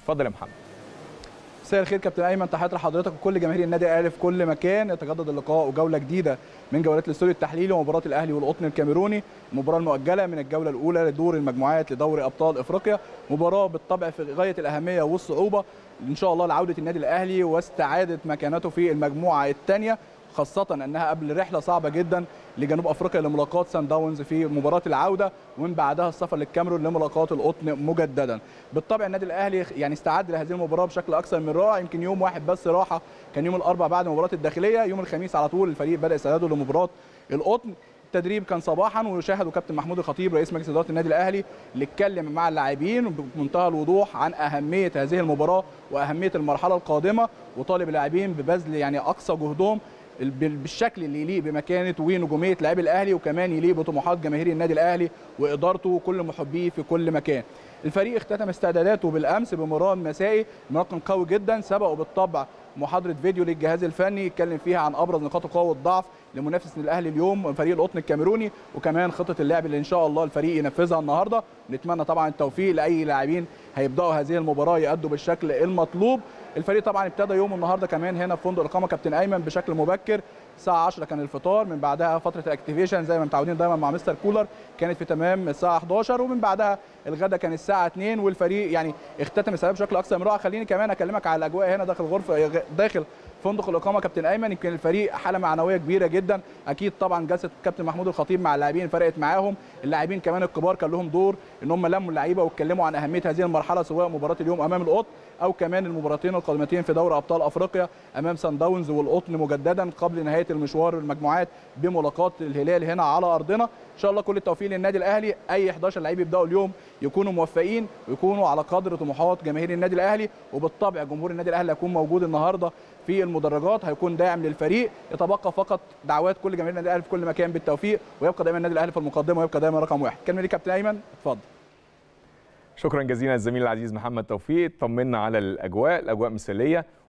اتفضل يا محمد مساء الخير كابتن ايمن تحياتي لحضرتك وكل جماهير النادي الاهلي في كل مكان يتجدد اللقاء وجوله جديده من جولات الاستوديو التحليلي ومباراه الاهلي والقطن الكاميروني المباراه المؤجله من الجوله الاولى لدور المجموعات لدوري ابطال افريقيا مباراه بالطبع في غايه الاهميه والصعوبه ان شاء الله لعوده النادي الاهلي واستعاده مكانته في المجموعه الثانيه خاصة أنها قبل رحلة صعبة جدا لجنوب أفريقيا لملاقاة سان داونز في مباراة العودة ومن بعدها السفر للكاميرون لملاقاة القطن مجددا. بالطبع النادي الأهلي يعني استعد لهذه المباراة بشكل أكثر من رائع يمكن يوم واحد بس راحة كان يوم الأربعاء بعد مباراة الداخلية يوم الخميس على طول الفريق بدأ استعداده لمباراة القطن التدريب كان صباحا وشاهدوا كابتن محمود الخطيب رئيس مجلس اداره النادي الاهلي اللي اتكلم مع اللاعبين بمنتهى الوضوح عن اهميه هذه المباراه واهميه المرحله القادمه وطالب اللاعبين ببذل يعني اقصى جهدهم بالشكل اللي يليق بمكانه ونجوميه لاعبي الاهلي وكمان يليق بطموحات جماهير النادي الاهلي وادارته وكل محبيه في كل مكان. الفريق اختتم استعداداته بالامس بمران مسائي مران قوي جدا سبقوا بالطبع محاضره فيديو للجهاز الفني يتكلم فيها عن ابرز نقاط القوه والضعف لمنافس الاهلي اليوم فريق القطن الكاميروني وكمان خطه اللعب اللي ان شاء الله الفريق ينفذها النهارده نتمنى طبعا التوفيق لاي لاعبين هيبداوا هذه المباراه يادوا بالشكل المطلوب الفريق طبعا ابتدى يوم النهارده كمان هنا في فندق الاقامه كابتن ايمن بشكل مبكر الساعه 10 كان الفطار من بعدها فتره الاكتيفيشن زي ما متعودين دايما مع مستر كولر كانت في تمام الساعه 11 ومن بعدها الغدا كان الساعه 2 والفريق يعني اختتم السبب بشكل اكثر من رائع خليني كمان اكلمك على الاجواء هنا داخل غرفه داخل فندق الاقامه كابتن ايمن يمكن الفريق حاله معنويه كبيره جدا اكيد طبعا جلسه كابتن محمود الخطيب مع اللاعبين فرقت معاهم اللاعبين كمان الكبار كان لهم دور ان هم لموا اللعيبه واتكلموا عن اهميه هذه المرحله سواء مباراه اليوم امام القطن او كمان المباراتين القادمتين في دوري ابطال افريقيا امام سان داونز والقطن مجددا قبل نهايه المشوار المجموعات بملاقاه الهلال هنا على ارضنا ان شاء الله كل التوفيق للنادي الاهلي اي 11 لعيب يبداوا اليوم يكونوا موفقين ويكونوا على قدر طموحات جماهير النادي الاهلي وبالطبع جمهور النادي الاهلي هيكون موجود النهارده في المدرجات هيكون داعم للفريق يتبقى فقط دعوات كل جماهير النادي الاهلي في كل مكان بالتوفيق ويبقى دايما النادي الاهلي في المقدمه ويبقى دايما رقم واحد كلمه ليك كابتن ايمن اتفضل شكرا جزيلا الزميل العزيز محمد توفيق طمنا على الاجواء الاجواء مثاليه